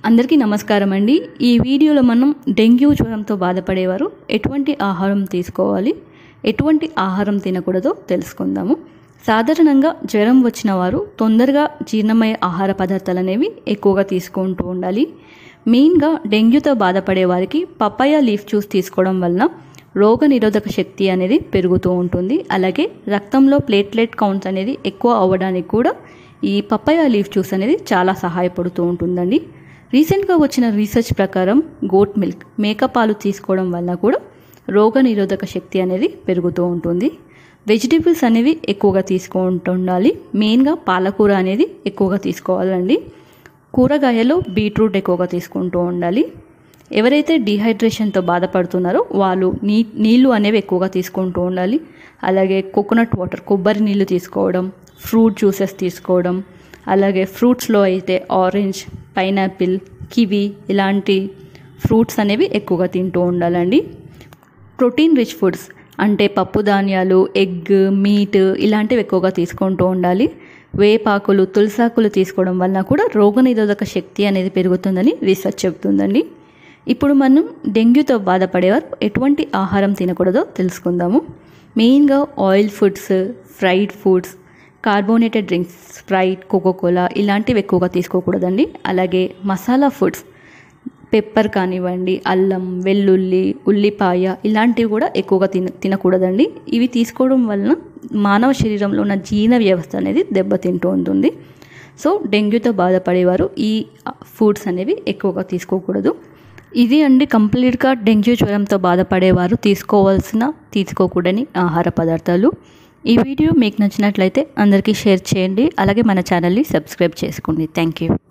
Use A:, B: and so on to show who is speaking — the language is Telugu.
A: అందరికీ నమస్కారం అండి ఈ వీడియోలో మనం డెంగ్యూ జ్వరంతో బాధపడేవారు ఎటువంటి ఆహారం తీసుకోవాలి ఎటువంటి ఆహారం తినకూడదో తెలుసుకుందాము సాధారణంగా జ్వరం వచ్చిన వారు తొందరగా జీర్ణమయ్యే ఆహార పదార్థాలు అనేవి ఎక్కువగా తీసుకుంటూ ఉండాలి మెయిన్గా డెంగ్యూతో బాధపడే వారికి పపాయ లీఫ్ జ్యూస్ తీసుకోవడం వలన రోగ నిరోధక శక్తి అనేది పెరుగుతూ ఉంటుంది అలాగే రక్తంలో ప్లేట్లెట్ కౌంట్స్ అనేది ఎక్కువ అవ్వడానికి కూడా ఈ పపాయ లీఫ్ జ్యూస్ అనేది చాలా సహాయపడుతూ ఉంటుందండి రీసెంట్గా వచ్చిన రీసెర్చ్ ప్రకారం గోట్ మిల్క్ మేక పాలు తీసుకోవడం వల్ల కూడా రోగ నిరోధక శక్తి అనేది పెరుగుతూ ఉంటుంది వెజిటేబుల్స్ అనేవి ఎక్కువగా తీసుకుంటూ ఉండాలి మెయిన్గా పాలకూర అనేది ఎక్కువగా తీసుకోవాలండి కూరగాయలో బీట్రూట్ ఎక్కువగా తీసుకుంటూ ఉండాలి ఎవరైతే డిహైడ్రేషన్తో బాధపడుతున్నారో వాళ్ళు నీ నీళ్ళు అనేవి ఎక్కువగా తీసుకుంటూ ఉండాలి అలాగే కోకోనట్ వాటర్ కొబ్బరి నీళ్ళు తీసుకోవడం ఫ్రూట్ జ్యూసెస్ తీసుకోవడం అలాగే ఫ్రూట్స్లో అయితే ఆరెంజ్ పైనాపిల్ కివి ఇలాంటి ఫ్రూట్స్ అనేవి ఎక్కువగా తింటూ ఉండాలండి ప్రోటీన్ రిచ్ ఫుడ్స్ అంటే పప్పు ధాన్యాలు ఎగ్ మీట్ ఇలాంటివి ఎక్కువగా తీసుకుంటూ ఉండాలి వేపాకులు తులసాకులు తీసుకోవడం వలన కూడా రోగనిరోధక శక్తి అనేది పెరుగుతుందని రీసెర్చ్ చెబుతుందండి ఇప్పుడు మనం డెంగ్యూతో బాధపడేవారు ఎటువంటి ఆహారం తినకూడదో తెలుసుకుందాము మెయిన్గా oil foods fried foods carbonated drinks Sprite Coca Cola ఇలాంటివి ఎక్కువగా తీసుకోకూడదండి అలాగే మసాలా ఫుడ్స్ పెప్పర్ కానివ్వండి అల్లం వెల్లుల్లి ఉల్లిపాయ ఇలాంటివి కూడా ఎక్కువగా తిన తినకూడదండి ఇవి తీసుకోవడం వలన మానవ శరీరంలో ఉన్న జీర్ణ వ్యవస్థ అనేది దెబ్బతింటూ ఉంటుంది సో డెంగ్యూతో బాధపడేవారు ఈ ఫుడ్స్ అనేవి ఎక్కువగా తీసుకోకూడదు ఇది అండి కంప్లీట్గా డెంగ్యూ జ్వరంతో బాధపడేవారు తీసుకోవాల్సిన తీసుకోకూడని ఆహార పదార్థాలు ఈ వీడియో మీకు నచ్చినట్లయితే అందరికీ షేర్ చేయండి అలాగే మన ఛానల్ని సబ్స్క్రైబ్ చేసుకోండి థ్యాంక్ యూ